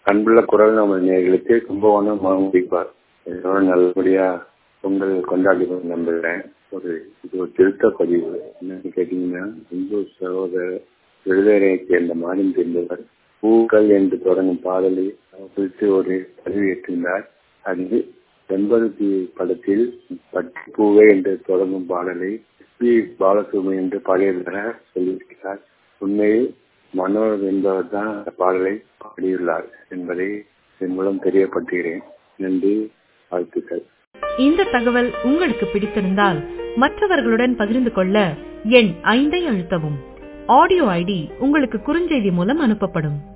அன்புள்ள குரல் நம்ம நேர்களுக்கு கும்பகோணம் மாமுடிப்பார் இதோட நல்லபடியா பொங்கல் கொண்டாடி நம்புகிறேன் ஒரு இது ஒரு திருத்த பதிவு என்னன்னு கேட்டீங்கன்னா இந்து சகோதரர் விடுதலையை சேர்ந்த மாதம் தெரிந்தவர் பூக்கள் என்று தொடங்கும் பாடலை குறித்து ஒரு பதிவேற்றிருந்தார் அது செம்பருத்தி படத்தில் பட்டி பூவே என்று தொடங்கும் பாடலை பி பாலசுப்ரமணியம் என்று பாடியிருக்கிறார் சொல்லியிருக்கிறார் உண்மையில் மனோர் என்பவர் தான் அந்த பாடலை பாடியுள்ளார் என்பதை இதன் மூலம் தெரியப்படுத்துகிறேன் நன்றி வாழ்த்துக்கள் இந்த தகவல் உங்களுக்கு பிடித்திருந்தால் மற்றவர்களுடன் பகிர்ந்து கொள்ள எண் ஐந்தை அழுத்தவும் ஆடியோ ஐடி உங்களுக்கு குறுஞ்செய்தி மூலம் அனுப்பப்படும்